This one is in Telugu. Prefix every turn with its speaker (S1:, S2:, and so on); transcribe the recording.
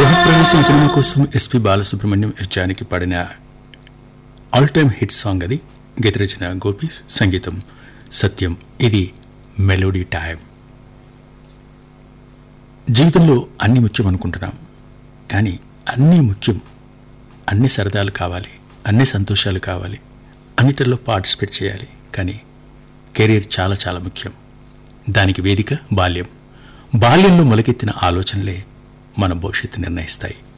S1: గృహప్రవేశం సినిమా కోసం ఎస్పి బాలసుబ్రహ్మణ్యం ఎస్ జానకి పాడిన ఆల్ టైమ్ హిట్ సాంగ్ అది గీత రచన గోపీస్ సంగీతం సత్యం ఇది మెలోడీ టైం జీవితంలో అన్ని ముఖ్యం అనుకుంటున్నాం కానీ అన్నీ ముఖ్యం అన్ని సరదాలు కావాలి అన్ని సంతోషాలు కావాలి అన్నిటిలో పార్టిసిపేట్ చేయాలి కానీ కెరీర్ చాలా చాలా ముఖ్యం దానికి వేదిక బాల్యం బాల్యంలో మొలకెత్తిన ఆలోచనలే మన భవిష్యత్తు నిర్ణయిస్తాయి